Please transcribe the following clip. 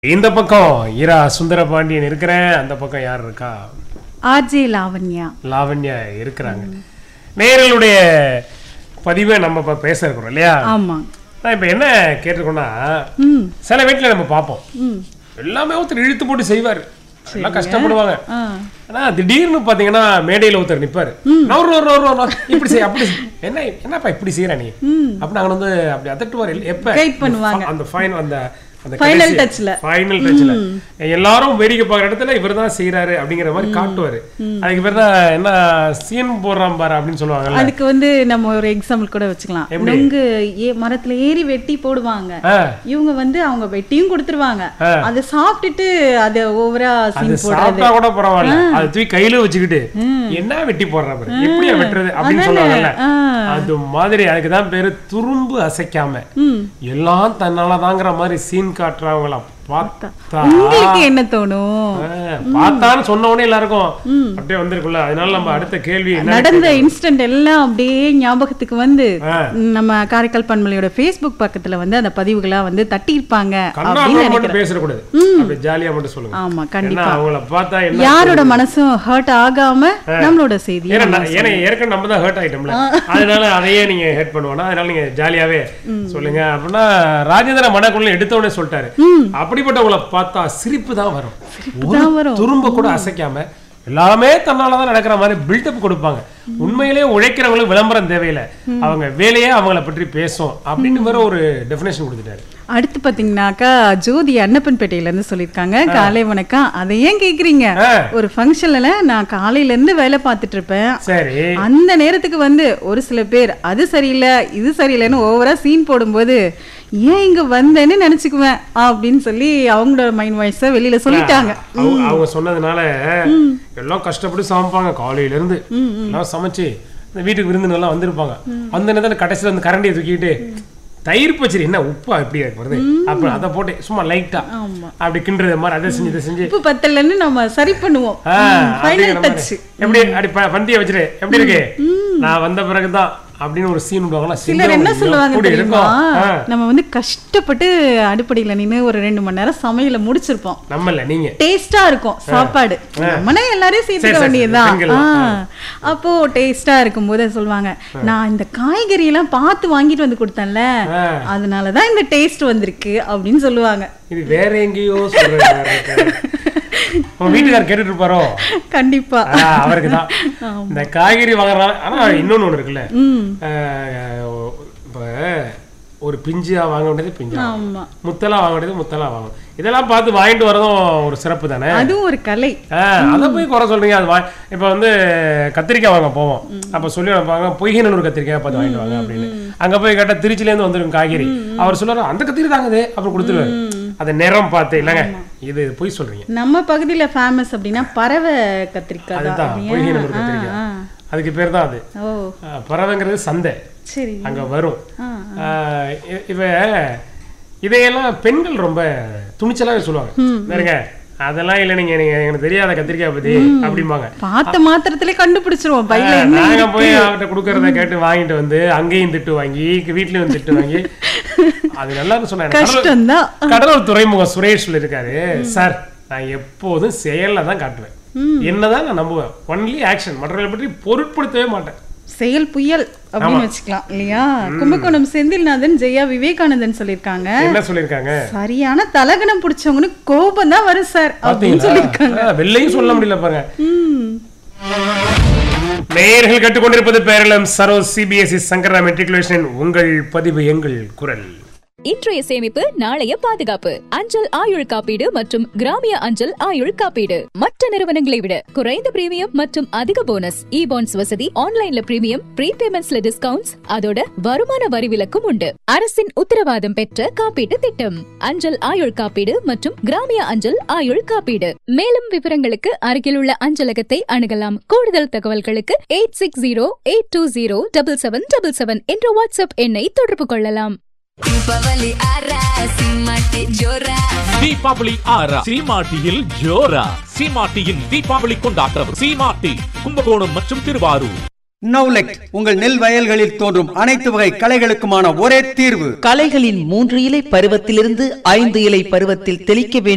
இந்த பக்கம் இரா சுந்தர பாண்டியன் இருக்கிறேன் அந்த பக்கம் யார் இருக்கா ஆர்ஜே லாவண்யா லாவண்யா இருக்கிறாங்க நேயர்களுடைய பதிவை நம்ம இப்போ பேச இருக்கிறோம் இல்லையா ஆமா நான் இப்போ என்ன கேட்டிருக்கோம்னா ம் சில வீட்டில் நம்ம பார்ப்போம் ம் எல்லாமே ஒருத்தர் இழுத்து போட்டு செய்வார் எல்லாம் கஷ்டப்படுவாங்க ஆ ஆனா திடீர்னு பாத்தீங்கன்னா மேடையில ஒருத்தர் நிப்பாரு நவரு நவரு நவரு நவரு. இப்படி செய் அப்படி செய். என்ன என்னப்பா இப்படி செய்யற நீ அப்படி நாங்க வந்து அப்படி அதட்டுவார் இல்ல, எப்ப Guide பண்ணுவாங்க. அந்த ஃபைனல் அந்த அந்த Final touchல. ஃபைனல் டச்ல எல்லாரும் வேடிக்கை பார்க்குற இடத்துல இவர் தான் செய்யறாரு அப்படிங்கிற மாதிரி காட்டுவாரு அதுக்கு பேர் தான் என்ன சீன் போடுறான் பாரு அப்படின்னு சொல்லுவாங்கல்ல அதுக்கு வந்து நம்ம ஒரு எக்ஸாம்பிள் கூட வச்சுக்கலாம் எப்படி? நுங்கு ஏ மரத்துல ஏறி வெட்டி போடுவாங்க ஆ, இவங்க வந்து அவங்க வெட்டியும் கொடுத்துருவாங்க ஆ. அதை சாப்பிட்டுட்டு அதை ஓவரா அது சீன் போடுறது சாப்பிட்டா கூட பரவாயில்ல அது தூக்கி கையில வச்சுக்கிட்டு என்ன வெட்டி போடுற பாரு எப்படியா வெட்டுறது அப்படின்னு அதானே. சொல்லுவாங்கல்ல ஆ. அது மாதிரி அதுக்கு தான் பேரு துரும்பு அசைக்காம ம் எல்லாம் தன்னாலதாங்கிற மாதிரி சீன் காட்டுறவங்கள பார்த்தா உங்களுக்கு என்ன தோணும் ஆ, பார்த்தான்னு சொன்ன உடனே எல்லாருக்கும் அப்படியே வந்திருக்குல்ல அதனால நம்ம அடுத்த கேள்வி என்ன நடந்த இன்ஸ்டன்ட் எல்லாம் அப்படியே ஞாபகத்துக்கு வந்து ஆ. நம்ம காரைக்கால் பண்பலையோட ஃபேஸ்புக் பக்கத்துல வந்து அந்த பதிவுகளா வந்து தட்டியிருப்பாங்க அப்படின்னு கண்ணா மட்டும் நினைக்கிறேன் பேசக்கூடாது அப்படி ஜாலியா மட்டும் சொல்லுங்க ஆமா ஏன்னா கண்டிப்பா அவங்கள பார்த்தா என்ன யாரோட மனசும் ஹர்ட் ஆகாம நம்மளோட செய்தி ஏன்னா நான்- ஏன்னா ஏற்கனவே நம்ம தான் ஹர்ட் ஆயிட்டோம்ல அதனால அதையே நீங்க ஹெட் பண்ணுவோம்னா அதனால நீங்க ஜாலியாவே சொல்லுங்க அப்படின்னா ராஜேந்திர மனக்குள்ள எடுத்த உடனே சொல்லிட்டாரு அப்படிப்பட்டவங்கள பார்த்தா சிரிப்பு தான் வரும் தான் வரும். துரும்ப கூட அசைக்காம எல்லாமே தன்னால தான் நடக்கிற மாதிரி பில்டப் கொடுப்பாங்க உண்மையிலேயே உழைக்கிறவங்களுக்கு விளம்பரம் தேவையில்லை அவங்க வேலையே அவங்கள பற்றி பேசும் அப்படின்னு வேற ஒரு டெஃபினேஷன் கொடுத்துட்டாரு அடுத்து பாத்தீங்கன்னாக்கா ஜோதி அன்னப்பன்பேட்டையில இருந்து சொல்லியிருக்காங்க காலை வணக்கம் அதை ஏன் கேக்குறீங்க ஆ. ஒரு ஃபங்க்ஷன்ல நான் காலையில இருந்து வேலை பார்த்துட்டு இருப்பேன் சரி அந்த நேரத்துக்கு வந்து ஒரு சில பேர் அது சரியில்லை இது சரியில்லைன்னு ஓவரா சீன் போடும்போது ஏன் இங்க வந்தேன்னு நினைச்சுக்குவேன் அப்படின்னு சொல்லி அவங்களோட மைண்ட் வாய்ஸ வெளியில சொல்லிட்டாங்க அவங்க அவங்க சொன்னதுனால எல்லாம் கஷ்டப்பட்டு சமைப்பாங்க காலையில இருந்து எல்லாம் சமைச்சு இந்த வீட்டுக்கு விருந்தினெல்லாம் வந்திருப்பாங்க அந்த நேரத்தில் கடைசியில் வந்து கரண்டியை தூக்கிட்டு தயிர் பச்சடி என்ன உப்பா எப்படி இருக்கு வருது அப்புறம் அதை போட்டு சும்மா லைட்டா ஆமா. அப்படி கிண்டுறது மாதிரி அதை செஞ்சு இதை செஞ்சு உப்பு பத்தலன்னு நம்ம சரி பண்ணுவோம் ஆ, ஃபைனல் அப்படிங்கிற டச் மாதிரி. எப்படி அப்படி ப- பந்திய வச்சுட்டு எப்படி இருக்கு நான் வந்த பிறகுதான் அப்படின்னு ஒரு சீன் விடுவாங்களா சிலர் என்ன சொல்லுவாங்க எப்படி தெரியுமா இருக்கும் ஆ, நம்ம வந்து கஷ்டப்பட்டு அடுப்படியில நின்னு ஒரு ரெண்டு மணி நேரம் சமையல முடிச்சிருப்போம் நம்ம இல்ல நீங்க டேஸ்டா இருக்கும் சாப்பாடு நம்மனே எல்லாரையும் சரி, சேர்த்துக்க சரி, வேண்டியதுதான் பெண்கள் ஆ. தான். அப்போ டேஸ்டா இருக்கும்போது சொல்லுவாங்க நான் இந்த காய்கறி எல்லாம் பார்த்து வாங்கிட்டு வந்து கொடுத்தேன்ல ஆ. அதனாலதான் இந்த டேஸ்ட் வந்திருக்கு அப்படின்னு சொல்லுவாங்க இது வேற எங்கேயோ சொல்றேன் உன் வீட்டுக்காரர் கேட்டுட்டு இருப்பாரோ கண்டிப்பா ஆ, அவருக்கு தான் இந்த காய்கறி வாங்குறாங்க ஆனா இன்னொன்னு ஒண்ணு இருக்குல்ல ம் ஆஹ், இப்ப ஒரு பிஞ்சியா வாங்க வேண்டியது பிஞ்சா ஆமா முத்தலா வாங்க வேண்டியது முத்தலா வாங்கும் இதெல்லாம் பார்த்து வாங்கிட்டு வரதும் ஒரு சிறப்பு தானே அதுவும் ஒரு கலை ஆஹ், அதை போய் குறை சொல்றீங்க அது வா இப்போ வந்து கத்திரிக்காய் வாங்க போவோம் அப்ப சொல்லி வைப்பாங்க பொய்கநல்லூர் கத்திரிக்காய் பார்த்து வாங்கிட்டு வாங்க அப்படின்னு அங்க போய் கேட்டா திருச்சில இருந்து வந்துரும் காய்கறி அவர் சொல்றாரு அந்த கத்திரி தாங்குது அப்புறம் கொடுத்துருவாரு அதை நிறம் பார்த்து இல்லைங்க இது பொய் சொல்றீங்க நம்ம பகுதியில ஃபேமஸ் அப்படின்னா பறவை கத்திரிக்காய் தான் அதுதான் அப்படியா? பொய்கநல்லூர் ஆ, கத்திரிக்காய் ஆ. அதுக்கு பேர் தான் அது ஓ ஆஹ், பறவைங்கிறது சந்தை சரி அங்க வரும் ஆ, ஆஹ் இ- இவ இதையெல்லாம் பெண்கள் ரொம்ப துணிச்சலாவே சொல்லுவாங்க பாருங்க அதெல்லாம் இல்லை நீங்க நீங்க எனக்கு தெரியாத கத்திரிக்காய் பத்தி அப்படிம்பாங்க பார்த்த மாத்திரத்திலே கண்டுபிடிச்சிருவோம் பையில ஆஹ், என்ன நாங்க இருக்கு போய் அவர்கிட்ட கொடுக்கறத கேட்டு வாங்கிட்டு வந்து அங்கேயும் திட்டு வாங்கி வீட்லயும் திட்டு வாங்கி அது நல்லா சொன்னாங்க கடலூர் கஷ்டம்தான் கடலூர் துறைமுகம் சுரேஷ் சொல்லியிருக்காரு சார் நான் எப்போதும் செயல்ல தான் காட்டுவேன் என்னதான் நான் நம்புவேன் ஒன்லி ஆக்ஷன் மற்றவர்களை பற்றி பொருட்படுத்தவே மாட்டேன் செயல் புயல் அப்படின்னு வச்சுக்கலாம் இல்லையா கும்பகோணம் செந்தில்நாதன் ஜெயா விவேகானந்தன் சொல்லியிருக்காங்க என்ன சொல்லியிருக்காங்க சரியான தலகணம் பிடிச்சவங்கன்னு கோபம் தான் வரும் சார் அப்படின்னு சொல்லியிருக்காங்க பாத்தீங்களா? ஆ, வெள்ளையும் சொல்ல முடியல பாருங்க ம். நேயர்கள் கேட்டுக்கொண்டிருப்பது பேரளம் சரோ சிபிஎஸ்இ சங்கரா மெட்ரிகுலேஷன் உங்கள் பதிவு எங்கள் குரல் இன்றைய சேமிப்பு நாளைய பாதுகாப்பு அஞ்சல் ஆயுள் காப்பீடு மற்றும் கிராமிய அஞ்சல் ஆயுள் காப்பீடு மற்ற நிறுவனங்களை விட குறைந்த பிரீமியம் மற்றும் அதிக போனஸ் இ பாண்ட்ஸ் வசதி ஆன்லைன்ல பிரீமியம் ப்ரீபேமெண்ட்ஸ்ல டிஸ்கவுண்ட்ஸ் அதோட வருமான வரி விலக்கும் உண்டு அரசின் உத்தரவாதம் பெற்ற காப்பீட்டு திட்டம் அஞ்சல் ஆயுள் காப்பீடு மற்றும் கிராமிய அஞ்சல் ஆயுள் காப்பீடு மேலும் விவரங்களுக்கு அருகிலுள்ள அஞ்சலகத்தை அணுகலாம் கூடுதல் தகவல்களுக்கு eight six zero eight two zero double seven double seven என்ற வாட்ஸ்அப் எண்ணை தொடர்பு கொள்ளலாம் ದೀಪಾವಳಿ ಆರ ಸಿಂಹಕ್ಕೆ ಜೋರ தீபாவளி ஆறா சீமாட்டியில் ஜோரா சீமாட்டியின் தீபாவளி கொண்டாட்டம் சீமாட்டி கும்பகோணம் மற்றும் திருவாரூர் நவுலெக் உங்கள் நெல் வயல்களில் தோன்றும் அனைத்து வகை களைகளுக்குமான ஒரே தீர்வு களைகளின் மூன்று இலை பருவத்திலிருந்து ஐந்து இலை பருவத்தில் தெளிக்க வேண்டிய